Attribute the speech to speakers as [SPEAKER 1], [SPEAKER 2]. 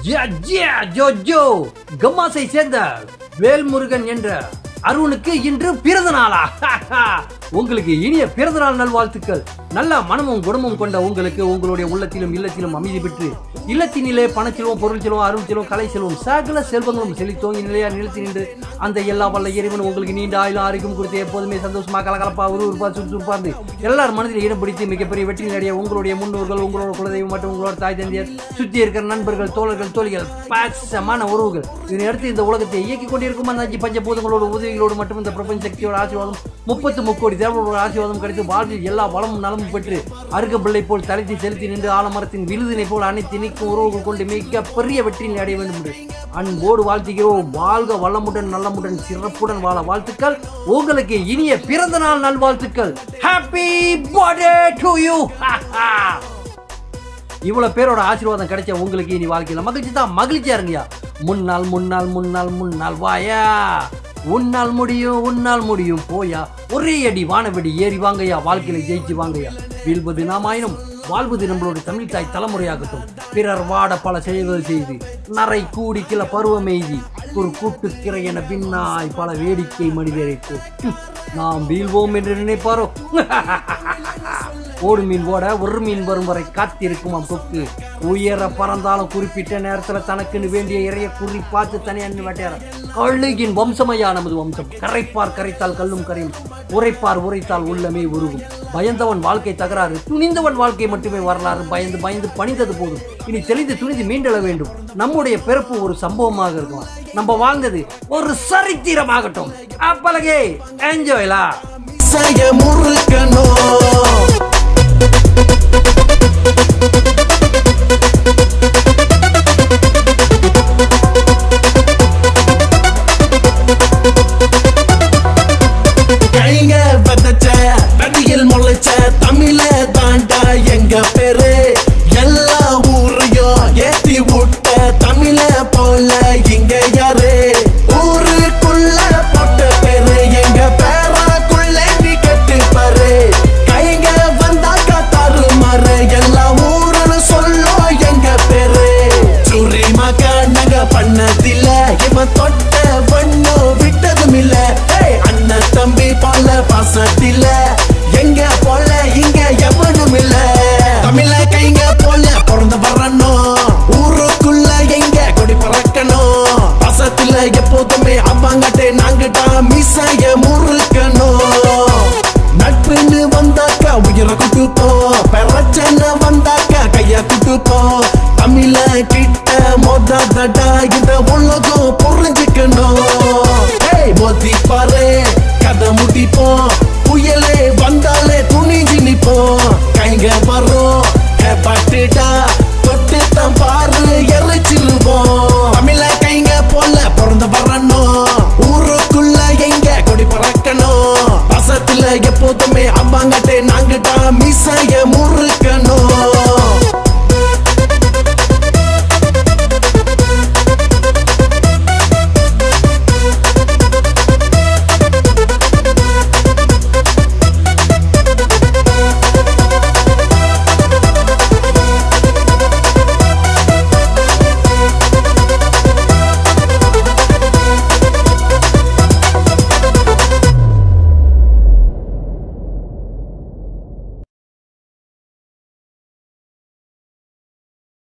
[SPEAKER 1] ஜா, ஜா, Joe Joe கம்மாசை சேர்ந்த வேல்முருகன் என்ற அருணுக்கு இன்று பிறந்த நாளா உங்களுக்கு இனிய பிறந்த நாள் நல்வாழ்த்துக்கள் நல்ல மனமும் குணமும் கொண்ட உங்களுக்கு உங்களுடைய உள்ளத்திலும் இல்லத்திலும் அமைதி பெற்று இல்லத்தினிலே பணச்செல்வம் பொருள் செல்வம் அருள் செல்வம் கலை செல்வம் சகல செல்வங்களும் செழித்தோங்கி நிலையா நிலைத்து நின்று அந்த எல்லா வல்ல இறைவன் உங்களுக்கு நீண்ட ஆயுளும் ஆரோக்கியம் கொடுத்து எப்போதுமே சந்தோஷமா கலகலப்பா உருவா சுறுசுறுப்பா இருந்து எல்லார் மனதில் இடம் பிடித்து மிகப்பெரிய வெற்றி நடைய உங்களுடைய முன்னோர்கள் உங்களோட குலதெய்வம் மற்றும் உங்களோட தாய் தந்தையர் சுற்றி இருக்கிற நண்பர்கள் தோழர்கள் தோழிகள் பாசமான உறவுகள் இதனை அடுத்து இந்த உலகத்தை இயக்கிக் கொண்டிருக்கும் அந்த அஞ்சு பஞ்சபூதங்களோட உதவிகளோடு மட்டும் இந்த பிரபஞ்ச சக்தியோட ஆசீர்வாதம் முப்பத்து முக்கோடி தேவர்களோட ஆசீர்வாதம் கிடைத்து வாழ்வில் எல்லா வளமும் நலமும் பெற்று அருக பிள்ளை போல் தலைத்து செலுத்தி நின்று ஆலமரத்தின் விருதினை போல் அனைத்து நிற்கும் உறவுகள் கொண்டு மிக பெரிய வெற்றியை அடைய வேண்டும் என்று அன்போடு வாழ்த்துகிறோம் வாழ்க வளமுடன் நலமுடன் சிறப்புடன் வாழ வாழ்த்துக்கள் உங்களுக்கு இனிய பிறந்த நாள் நல்வாழ்த்துக்கள் ஹாப்பி பர்த்டே டு யூ இவ்வளவு பேரோட ஆசீர்வாதம் கிடைச்ச உங்களுக்கு இனி வாழ்க்கையில மகிழ்ச்சி தான் மகிழ்ச்சியா இருங்கயா முன்னாள் முன்னாள் முன்னாள் முன்னாள் வாயா உன்னால் முடியும் உன்னால் முடியும் போயா ஒரே அடி வானவெடி ஏறி வாங்கய்யா வாழ்க்கையில ஜெயிச்சு வாங்கய்யா வீழ்வது நாமாயினும் வாழ்வது நம்மளோட தமிழ் தாய் தலைமுறையாகட்டும் பிறர் வாட பல செயல்கள் செய்து நரை கூடி கிள பருவம் எய்தி ஒரு கூட்டுக்கிற என பின்னாய் பல வேடிக்கை மனிதரை போட்டு நாம் வீழ்வோம் என்று நினைப்பாரோ ஓடு மீன் ஓட ஒரு மீன் வரும் வரை காத்திருக்குமாம் கொக்கு உயர பறந்தாலும் குறிப்பிட்ட நேரத்துல தனக்குன்னு வேண்டிய இறைய குறி பார்த்து தனியான்னு வேட்டையார கழுகின் வம்சமையா நமது வம்சம் கரைப்பார் கரைத்தால் கல்லும் கரையும் உரைப்பார் உரைத்தால் உள்ளமே உருகும் பயந்தவன் வாழ்க்கை தகராறு துணிந்தவன் வாழ்க்கை மட்டுமே வரலாறு பயந்து பயந்து பணிந்தது போதும் இனி தெளிந்து துணிந்து மீண்டெழ வேண்டும் நம்முடைய பிறப்பு ஒரு சம்பவமாக இருக்கும் நம்ம வாழ்ந்தது ஒரு சரித்திரமாகட்டும் அப்பலகே என்ஜாய்லா
[SPEAKER 2] செய்ய முறுக்கணும் கைங்க விதைச்ச வெடியில் முளைச்ச தமிழ தாண்டா எங்க பேரு எல்லா ஊரையும் ஏத்தி விட்ட தமிழ போல இங்க யாரு ஊருக்குள்ள போட்ட பேரு எங்க பேராக்குள்ள நீ கட்டு பாரு கைங்க வந்தாக்கா தருமாறு எல்லா ஊருன்னு சொல்லும் எங்க பேரு சுரிமாக்கா நாங்க பண்ணதில்ல இவன் தொட்ட வண்ணம் விட்டதும் இல்ல ஏய், அண்ணன் தம்பி போல பாசத்தில எங்க போல இங்க எவனும் இல்ல தமிழ கைங்க போல பிறந்து வரணும் ஊருக்குள்ள எங்க கொடி பறக்கணும் பாசத்துல எப்போதுமே அவங்கட்டே நாங்கிட்டா மிசைய முறுக்கணும் நட்புன்னு வந்தாக்கா உயிரை குட்டுப்போம் பிரச்சனை வந்தாக்கா கைய குட்டுப்போம் தமிழ கிட்ட மொதடா இந்த உலகம் புரிஞ்சுக்கணும் ஏய் மோதி பாரு கதை முடிப்போம் புயலே வந்தாலே துணிஞ்சு நிப்போம்